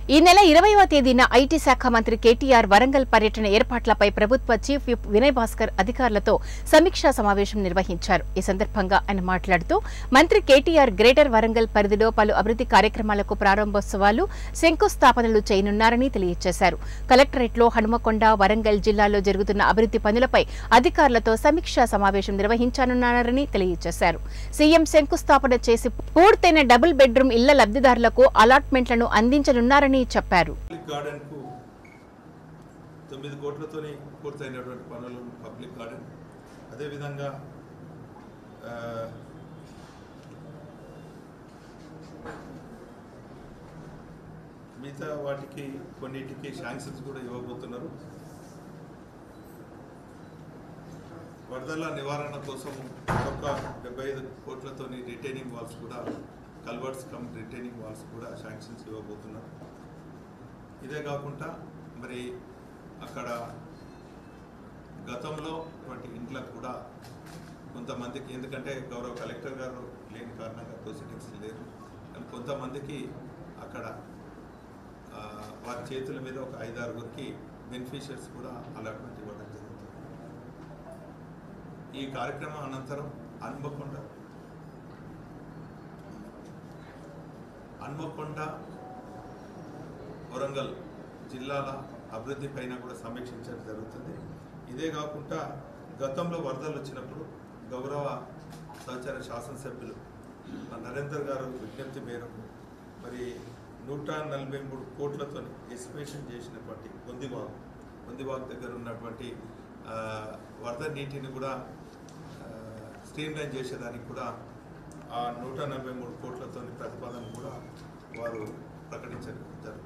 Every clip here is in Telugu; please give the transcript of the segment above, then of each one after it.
ఈ నెల ఇరవైవ తేదీన ఐటీ శాఖ మంత్రి కేటీఆర్ వరంగల్ పర్యటన ఏర్పాట్లపై ప్రభుత్వ చీఫ్ విప్ వినయ్ భాస్కర్ అధికారులతో సమీక్షా సమావేశం నిర్వహించారు ఈ సందర్భంగా ఆయన మాట్లాడుతూ మంత్రి కేటీఆర్ గ్రేటర్ వరంగల్ పరిధిలో పలు అభివృద్ధి కార్యక్రమాలకు ప్రారంభోత్సవాలు శంకుస్థాపనలు చేయనున్నారని తెలియజేశారు కలెక్టరేట్లో హనుమకొండ వరంగల్ జిల్లాలో జరుగుతున్న అభివృద్ధి పనులపై అధికారులతో సమీక్షా సమావేశం నిర్వహించనున్నారని తెలియజేశారు సీఎం శంకుస్థాపన చేసి పూర్తయిన డబుల్ బెడ్రూమ్ ఇళ్ల లబ్ధిదారులకు అలాట్మెంట్లను అందించనున్నారని చెప్పారు పబ్లిక్ గార్డెన్కు తొమ్మిది కోట్లతోని పూర్తయినటువంటి పనులు పబ్లిక్ గార్డెన్ అదేవిధంగా ఆ, మిగతా వాటికి కొన్నిటికి శాంక్షన్స్ కూడా ఇవ్వబోతున్నారు వరదల నివారణ కోసం ఒక డెబ్బై ఐదు కోట్లతోని రిటైనింగ్ వాల్స్ కూడా కల్వర్ట్స్ కమ్ రిటైనింగ్ వాల్స్ కూడా శాంక్షన్స్ ఇవ్వబోతున్నారు ఇదే కాకుండా మరి అక్కడ గతంలో వంటి ఇంట్లకు కూడా కొంతమందికి ఎందుకంటే గౌరవ కలెక్టర్ గారు లేని కారణంగా ప్రొసీడింగ్స్ లేరు కానీ కొంతమందికి అక్కడ ఆ, వారి చేతుల మీద ఒక ఐదారుగురికి బెనిఫిషియర్స్ కూడా అలాట్మెంట్ ఇవ్వడం జరుగుతుంది ఈ కార్యక్రమం అనంతరం హన్మకొండ హన్మకొండ వరంగల్ జిల్లాల అభివృద్ధి పైన కూడా సమీక్షించడం జరుగుతుంది ఇదే కాకుండా గతంలో వరదలు వచ్చినప్పుడు గౌరవ సహచర శాసనసభ్యులు మా నరేందర్ గారు విజ్ఞప్తి మేరకు మరి నూట నలభై మూడు కోట్లతో ఎస్టిమేషన్ చేసినటువంటి కొందివాగు కొందివాగు దగ్గర ఉన్నటువంటి ఆ, వరద నీటిని కూడా స్ట్రీమ్ లైన్ చేసేదానికి కూడా ఆ నూట నలభై మూడు కోట్లతో ప్రతిపాదన కూడా వారు ప్రకటించడం జరుగుతుంది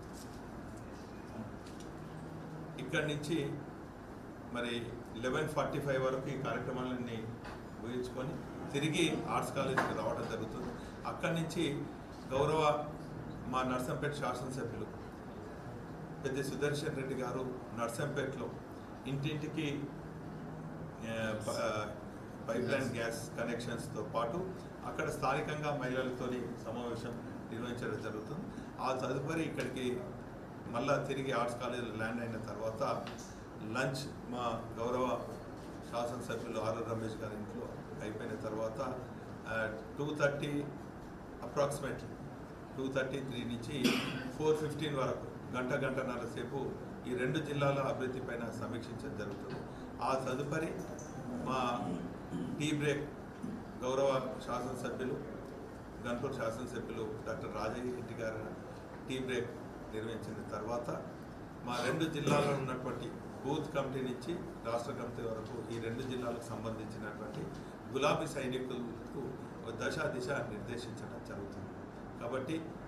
ఇక్కడి నుంచి మరి లెవెన్ ఫార్టీ ఫైవ్ వరకు ఈ కార్యక్రమాలన్నీ ముగించుకొని తిరిగి ఆర్ట్స్ కాలేజీకి రావడం జరుగుతుంది అక్కడి నుంచి గౌరవ మా నర్సంపేట శాసనసభ్యులు పెద్ద సుదర్శన్ రెడ్డి గారు నర్సంపేటలో ఇంటింటికి ఆ, ప- ఆ, పైప్ లైన్ గ్యాస్ కనెక్షన్స్తో పాటు అక్కడ స్థానికంగా మహిళలతోని సమావేశం నిర్వహించడం జరుగుతుంది ఆ తదుపరి ఇక్కడికి మళ్ళా తిరిగి ఆర్ట్స్ కాలేజీలో ల్యాండ్ అయిన తర్వాత లంచ్ మా గౌరవ శాసనసభ్యులు ఆర్ రమేష్ గారి ఇంట్లో అయిపోయిన తర్వాత two thirty approximately two thirty three నుంచి ఫోర్ ఫిఫ్టీన్ వరకు గంట గంటన్నర సేపు ఈ రెండు జిల్లాల అభివృద్ధి పైన సమీక్షించడం జరుగుతుంది ఆ తదుపరి మా టీ బ్రేక్ గౌరవ శాసనసభ్యులు గన్పూర్ శాసనసభ్యులు డాక్టర్ రాజయ్య రెడ్డి గారు టీ బ్రేక్ నిర్వహించిన తర్వాత మా రెండు జిల్లాల్లో ఉన్నటువంటి బూత్ కమిటీ నుంచి రాష్ట్ర కమిటీ వరకు ఈ రెండు జిల్లాలకు సంబంధించినటువంటి గులాబీ సైనికులకు దశ దిశ నిర్దేశించడం జరుగుతుంది కాబట్టి